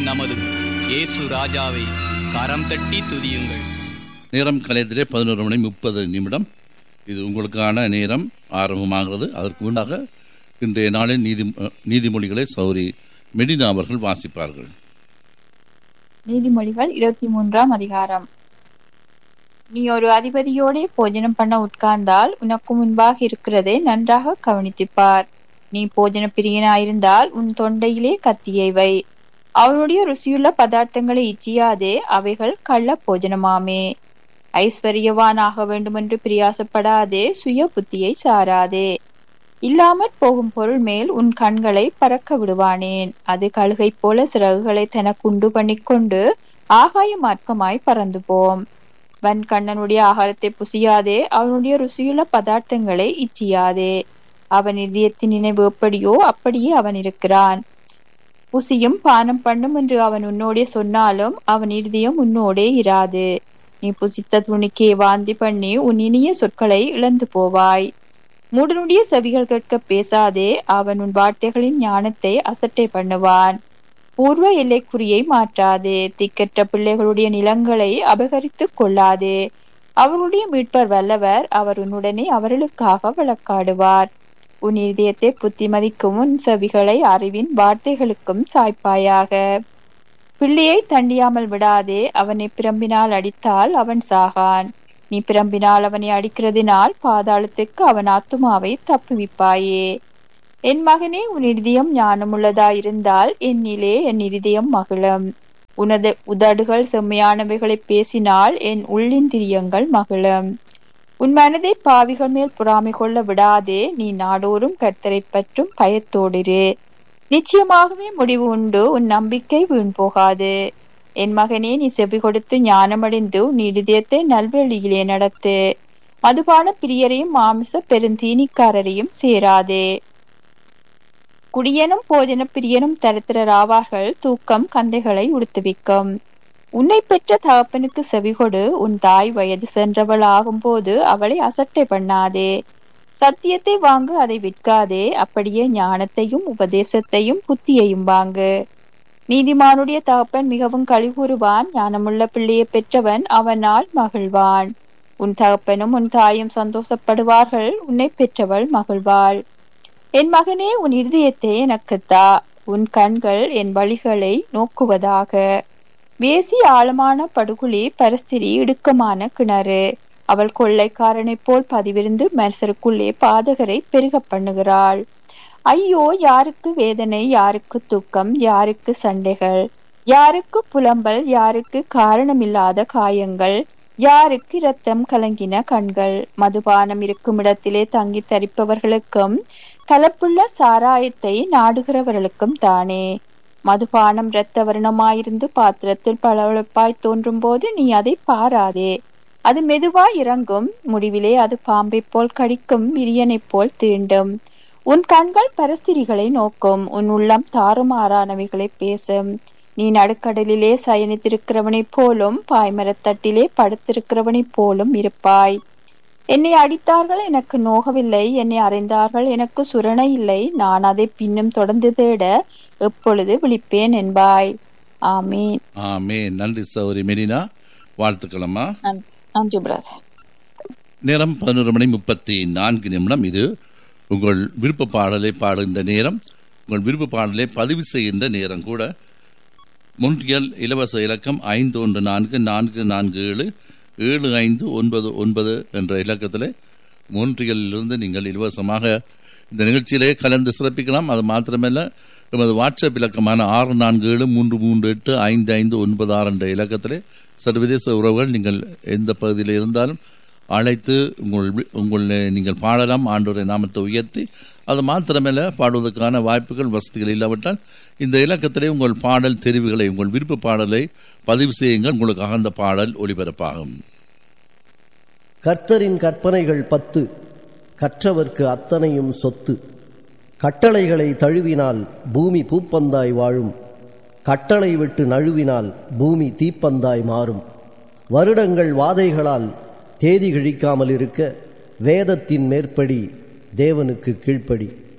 நமது இயேசு ராஜாவை கரம் தட்டி துதியுங்கள் நேரம் கலையத்திலே பதினோரு மணி முப்பது நிமிடம் இது உங்களுக்கான நேரம் ஆரம்பமாகிறது அதற்கு முன்னாக இன்றைய நாளின் நீதி நீதிமொழிகளை சௌரி மெடினா அவர்கள் வாசிப்பார்கள் நீதிமொழிகள் இருபத்தி மூன்றாம் அதிகாரம் நீ ஒரு அதிபதியோடே போஜனம் பண்ண உட்கார்ந்தால் உனக்கு முன்பாக இருக்கிறதை நன்றாக கவனித்துப் பார் நீ போஜன பிரியனாயிருந்தால் உன் தொண்டையிலே கத்தியை வை அவனுடைய ருசியுள்ள பதார்த்தங்களை இச்சியாதே அவைகள் கள்ள போஜனமாமே ஐஸ்வர்யவானாக வேண்டுமென்று பிரியாசப்படாதே சுய புத்தியை சாராதே இல்லாமற் போகும் பொருள் மேல் உன் கண்களை பறக்க விடுவானேன் அது கழுகை போல சிறகுகளை தனக்குண்டு பண்ணிக்கொண்டு ஆகாய மார்க்கமாய் பறந்து போம் வன் கண்ணனுடைய ஆகாரத்தை புசியாதே அவனுடைய ருசியுள்ள பதார்த்தங்களை இச்சியாதே அவன் இதயத்தின் நினைவு எப்படியோ அப்படியே அவன் இருக்கிறான் புசியும் பானம் பண்ணும் என்று அவன் உன்னோடே சொன்னாலும் அவன் இருதயம் உன்னோடே இராது நீ புசித்த துணிக்கே வாந்தி பண்ணி உன் இனிய சொற்களை இழந்து போவாய் மூடனுடைய செவிகள் கேட்க பேசாதே அவன் உன் வார்த்தைகளின் ஞானத்தை அசட்டை பண்ணுவான் பூர்வ எல்லைக்குறியை மாற்றாதே திக்கற்ற பிள்ளைகளுடைய நிலங்களை அபகரித்துக் கொள்ளாதே அவர்களுடைய மீட்பர் வல்லவர் அவர் உன்னுடனே அவர்களுக்காக வழக்காடுவார் உன் இதயத்தை புத்திமதிக்கும் உன் செவிகளை அறிவின் வார்த்தைகளுக்கும் சாய்ப்பாயாக பிள்ளையை தண்டியாமல் விடாதே அவனை பிரம்பினால் அடித்தால் அவன் சாகான் நீ பிரம்பினால் அவனை அடிக்கிறதினால் பாதாளத்துக்கு அவன் ஆத்துமாவை தப்புவிப்பாயே என் மகனே உன் இருதயம் ஞானமுள்ளதாயிருந்தால் என்னிலே என் இருதயம் மகிழும் உனது உதடுகள் செம்மையானவைகளை பேசினால் என் உள்ளிந்திரியங்கள் மகிழும் உன் மனதை பாவிகள் மேல் பொறாமை கொள்ள விடாதே நீ நாடோறும் கர்த்தரை பற்றும் பயத்தோடிரு நிச்சயமாகவே முடிவு உண்டு உன் நம்பிக்கை வீண் போகாது என் மகனே நீ செவி கொடுத்து ஞானமடைந்து உன் இருதயத்தை நல்வழியிலே நடத்து மதுபான பிரியரையும் மாமிச பெருந்தீனிக்காரரையும் சேராதே குடியனும் போஜன பிரியனும் தரித்திரராவார்கள் தூக்கம் கந்தைகளை உடுத்துவிக்கும் உன்னை பெற்ற தகப்பனுக்கு செவிகொடு உன் தாய் வயது சென்றவள் ஆகும்போது அவளை அசட்டை பண்ணாதே சத்தியத்தை வாங்கு அதை விற்காதே அப்படியே ஞானத்தையும் உபதேசத்தையும் புத்தியையும் வாங்கு நீதிமானுடைய தகப்பன் மிகவும் கழிகூறுவான் ஞானமுள்ள பிள்ளையை பெற்றவன் அவனால் மகிழ்வான் உன் தகப்பனும் உன் தாயும் சந்தோஷப்படுவார்கள் உன்னை பெற்றவள் மகிழ்வாள் என் மகனே உன் இருதயத்தை எனக்குத்தா உன் கண்கள் என் வழிகளை நோக்குவதாக வேசி ஆழமான படுகுழி பரஸ்திரி இடுக்கமான கிணறு அவள் கொள்ளைக்காரனைப் போல் பதிவிருந்து மரசருக்குள்ளே பாதகரை பெருக பண்ணுகிறாள் ஐயோ யாருக்கு வேதனை யாருக்கு துக்கம் யாருக்கு சண்டைகள் யாருக்கு புலம்பல் யாருக்கு காரணமில்லாத காயங்கள் யாருக்கு இரத்தம் கலங்கின கண்கள் மதுபானம் இருக்கும் இடத்திலே தங்கி தரிப்பவர்களுக்கும் கலப்புள்ள சாராயத்தை நாடுகிறவர்களுக்கும் தானே மதுபானம் இரத்த வர்ணமாயிருந்து பாத்திரத்தில் பளபளப்பாய் தோன்றும் போது நீ அதை பாராதே அது மெதுவாய் இறங்கும் முடிவிலே அது பாம்பை போல் கடிக்கும் விரியனைப் போல் தீண்டும் உன் கண்கள் பரஸ்திரிகளை நோக்கும் உன் உள்ளம் தாறுமாறானவைகளை பேசும் நீ நடுக்கடலிலே சயனித்திருக்கிறவனைப் போலும் பாய்மரத்தட்டிலே படுத்திருக்கிறவனைப் போலும் இருப்பாய் என்னை அடித்தார்கள் எனக்கு நோகவில்லை என்னை அறைந்தார்கள் எனக்கு சுரணை இல்லை நான் அதை பின்னும் தொடர்ந்து தேட எப்பொழுது விழிப்பேன் என்பாய் ஆமீன் ஆமே நன்றி சௌரி மெரினா வாழ்த்துக்களம்மா நன்றி பிரதர் நேரம் பதினோரு மணி முப்பத்தி நான்கு நிமிடம் இது உங்கள் விருப்ப பாடலை பாடுகின்ற நேரம் உங்கள் விருப்ப பாடலை பதிவு செய்கின்ற நேரம் கூட முன்றியல் இலவச இலக்கம் ஐந்து ஒன்று நான்கு நான்கு நான்கு ஏழு ஏழு ஐந்து ஒன்பது ஒன்பது என்ற இலக்கத்தில் மூன்றியலிலிருந்து நீங்கள் இலவசமாக இந்த நிகழ்ச்சியிலே கலந்து சிறப்பிக்கலாம் அது மாத்திரமல்ல எமது வாட்ஸ்அப் இலக்கமான ஆறு நான்கு ஏழு மூன்று மூன்று எட்டு ஐந்து ஐந்து ஒன்பது ஆறு என்ற இலக்கத்திலே சர்வதேச உறவுகள் நீங்கள் எந்த பகுதியில் இருந்தாலும் அழைத்து உங்கள் உங்கள் நீங்கள் பாடலாம் ஆண்டோரை நாமத்தை உயர்த்தி அது மாத்திரமல்ல பாடுவதற்கான வாய்ப்புகள் வசதிகள் இல்லாவிட்டால் இந்த இலக்கத்திலே உங்கள் பாடல் தெரிவுகளை உங்கள் விருப்ப பாடலை பதிவு செய்யுங்கள் உங்களுக்காக அந்த பாடல் ஒளிபரப்பாகும் கர்த்தரின் கற்பனைகள் பத்து கற்றவர்க்கு அத்தனையும் சொத்து கட்டளைகளை தழுவினால் பூமி பூப்பந்தாய் வாழும் கட்டளை விட்டு நழுவினால் பூமி தீப்பந்தாய் மாறும் வருடங்கள் வாதைகளால் தேதி கிழிக்காமல் இருக்க வேதத்தின் மேற்படி தேவனுக்கு கீழ்ப்படி